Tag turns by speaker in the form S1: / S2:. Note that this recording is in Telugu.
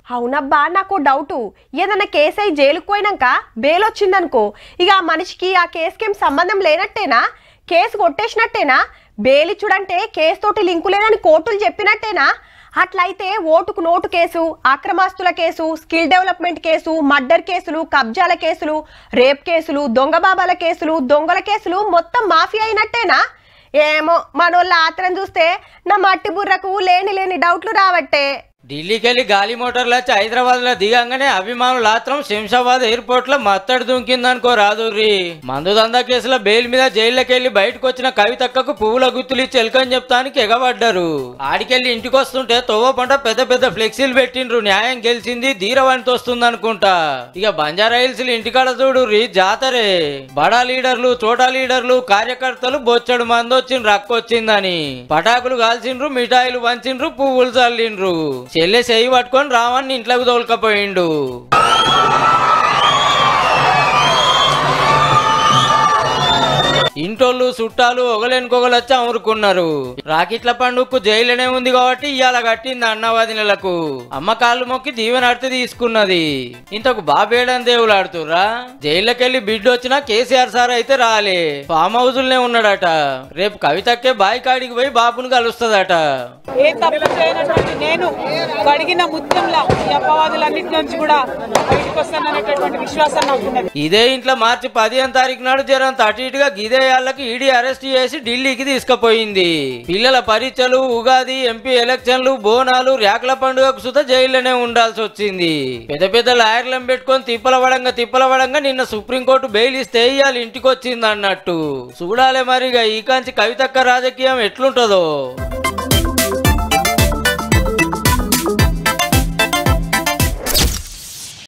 S1: అవునబ్బా నాకు డౌటు ఏదన్నా కేసు అయి జైలుకు పోయినాక బెయిల్ వచ్చిందనుకో ఇక ఆ మనిషికి ఆ కేసుకేం సంబంధం లేనట్టేనా కేసు కొట్టేసినట్టేనా బెయిల్ ఇచ్చుడంటే కేసు తోటి లింకు లేదని కోర్టులు చెప్పినట్టేనా అట్లయితే ఓటుకు నోటు కేసు అక్రమాస్తుల case skill development case murder కేసులు కబ్జాల కేసులు రేప్ కేసులు దొంగ బాబాల కేసులు దొంగల కేసులు మొత్తం మాఫీ అయినట్టేనా ఏమో మనోళ్ళ ఆత్రం చూస్తే నా మట్టి బుర్రకు లేని లేని డౌట్లు రావట్టే
S2: ఢిల్లీకి వెళ్ళి గాలి మోటార్లు వచ్చి హైదరాబాద్ లో దిగంగానే అభిమానులు ఆత్రం శంషాబాద్ ఎయిర్పోర్ట్ లో మత్తడి దుంకిందనుకో రాదుర్రి మందు దందా కేసులో బెయిల్ మీద జైల్లోకి వెళ్ళి బయటకు వచ్చిన కవితక్కకు పువ్వుల గుత్తులు ఇచ్చి ఎలుకని చెప్తానికి ఎగబడ్డారు ఆడికెళ్ళి ఇంటికి వస్తుంటే తొవ్వ పంట పెద్ద పెద్ద ఫ్లెక్సీలు పెట్టిండ్రు న్యాయం గెలిచింది ధీరవంతి వస్తుంది అనుకుంటా ఇక బంజారా హిల్స్ ఇంటికాడ చూడుర్రి జాతరే బడా లీడర్లు చోటా లీడర్లు కార్యకర్తలు బొచ్చడు మంది వచ్చిండ్రు రక్కొచ్చిందని పటాకులు కాల్చిండ్రు మిఠాయిలు పంచిండ్రు పువ్వులు చల్లిండ్రు చెల్లె చెయ్యి పట్టుకొని రావణ్ణి ఇంట్లోకి తోలుకపోయిండు ఇంటోళ్ళు చుట్టాలు ఒకలేనుకొకలు వచ్చి అమురుకున్నారు రాకెట్ల పండుగకు జైలునే ఉంది కాబట్టి ఇవాళ కట్టింది అన్నవాదినలకు అమ్మ కాళ్ళు మొక్కి దీవెనడితే తీసుకున్నది ఇంతకు బాబేడని దేవులు ఆడుతుర్రా జైల్లోకెళ్ళి బిడ్డ వచ్చినా కేసీఆర్ సార్ అయితే రాలే ఫామ్ హౌజుల్నే ఉన్నాడట రేపు కవితక్కే బాయి కాడికి పోయి బాపును కలుస్తుందట
S3: ఏ తప్పు చేయనటువంటి నేను కడిగిన ముత్యంలా ఈ అపవాదులన్నిటి నుంచి కూడా బయటకు వస్తాననేటటువంటి విశ్వాసం నాకున్నది
S2: ఇదే ఇంట్లో మార్చి పదిహేను తారీఖు నాడు జరంత అటు ఇటుగా గిదే ఏళ్లకి ఈడీ అరెస్ట్ చేసి ఢిల్లీకి తీసుకుపోయింది పిల్లల పరీక్షలు ఉగాది ఎంపీ ఎలక్షన్లు బోనాలు రేకల పండుగకు సుత జైల్లోనే ఉండాల్సి వచ్చింది పెద్ద పెద్ద లాయర్లను పెట్టుకొని తిప్పల పడంగా తిప్పల పడంగా నిన్న సుప్రీంకోర్టు బెయిల్ ఇస్తే ఇవాళ ఇంటికి వచ్చింది అన్నట్టు చూడాలి మరిగా ఈ కాంచి కవితక్క రాజకీయం ఎట్లుంటుందో